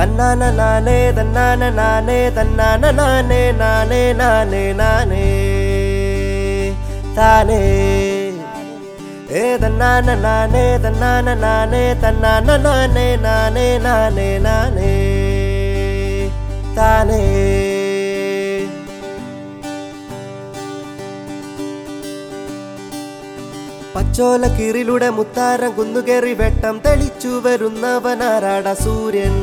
തന്നാന നാനേ തന്നാന നാനേ തന്നാന നാനേ നാനേ നാനേ നാനേ താനേ ഏ തന്നാന നാനേ തന്നാന നാനേ തന്നാന നാനേ നാനേ നാനേ നാനേ താനേ പച്ചോല കീറിലൂടെ മുത്താരം കുന്നുകേറി വെട്ടം തെളിച്ചു വരുന്നവനാരാട സൂര്യൻ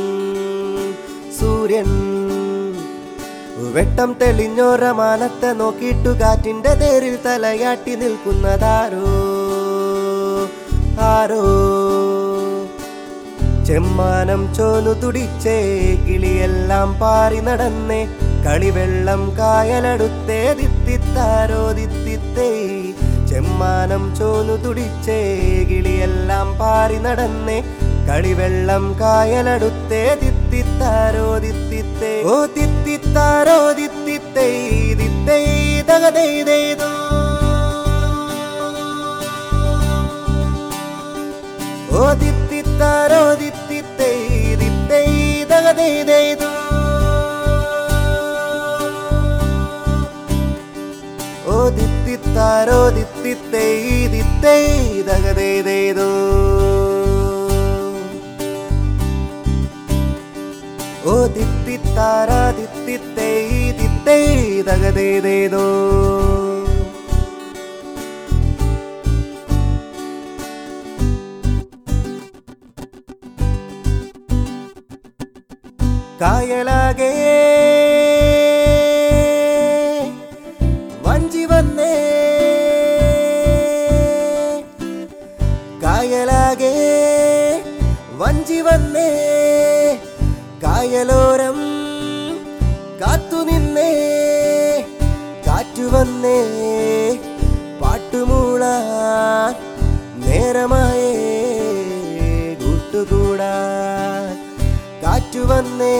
സൂര്യൻ വെട്ടം തെളിഞ്ഞോര മാനത്തെ നോക്കിയിട്ടു കാറ്റിന്റെ തേരിൽ തലയാട്ടി നിൽക്കുന്നതാരോ ആരോ ചെമ്മാനം ചോന്നു തുടിച്ചേ കിളിയെല്ലാം പാറി നടന്നേ കളിവെള്ളം കായലടുത്തേ ദിത്തിത്താരോ ദിത്തിത്തേ ചെമ്മാനം ചോന്നു തുടിച്ചേ കിളിയെല്ലാം പാറി നടന്നേ കളിവെള്ളം കായലടുത്തേ ദിത്തിത്താരോ ദിത്തിത്തേ ഓ ദിത്തിത്താരോ ദിത്തിത്തേ ദിത്തേ തകതൈതേതോ ഓ ദിത്തിത്താരോ ദിത്തിത്തേ ദിത്തേ തകതൈതേതോ ഓ ദിത്തിത്താരോ ദിത്തിത്തേ ദിത്തേ തകതേതേതോ ഓ ദിത്തിത്താരാ ദിത്തിത്തേ ദിത്തേ തകതേതേതോ കായലാകെ വഞ്ചി വന്നേ കായലാകെ വഞ്ചി വന്നേ കായലോരം കാത്തു നിന്നേ കാറ്റു വന്നേ പാട്ടുമൂളാൻ നേരമായേ കൂട്ടുകൂടാൻ കാറ്റു വന്നേ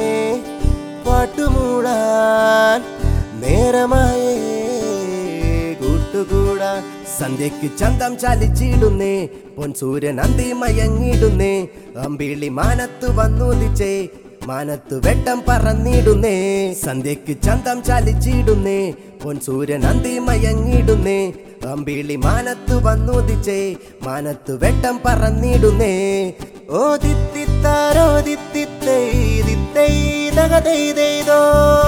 പാട്ടുമൂടാൻ നേരമായേ കൂട്ടുകൂടാൻ സന്ധ്യയ്ക്ക് ചന്തം ചലിച്ചിടുന്നേ പൊൻസൂര്യൻ അന്തി മയങ്ങിടുന്നേ അമ്പിളി മാനത്തു വന്നുദിച്ചേ മാനത്തു വെട്ടം പറന്നിടുന്നേ സന്ധ്യയ്ക്ക് ചന്തം ചലിച്ചിടുന്നേ പൊൻസൂര്യൻ അന്തി മയങ്ങിടുന്നേ അമ്പിളി മാനത്തു വന്നുദിച്ചേ മാനത്തു വെട്ടം പറന്നിടുന്നേ ഓ ദിത്തിത്താരോ ദിത്തിത്തേ ദിത്തേ തകതൈതേതോ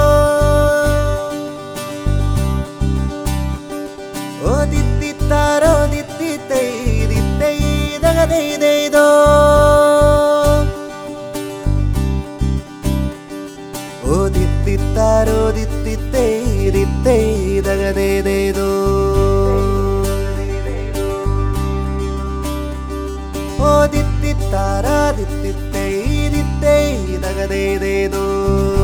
ഓ ദിത്തിത്താരോ ദിത്തിത്തേ ദിത്തേ തകതൈതേതോ ഓ ദിത്തിത്താരോ ദിത്തിത്തേ ദിത്തേ തകതേതേതോ ഓ ദിത്തിത്താരാ ദിത്തിത്തേ ദിത്തേ തകതേതേതോ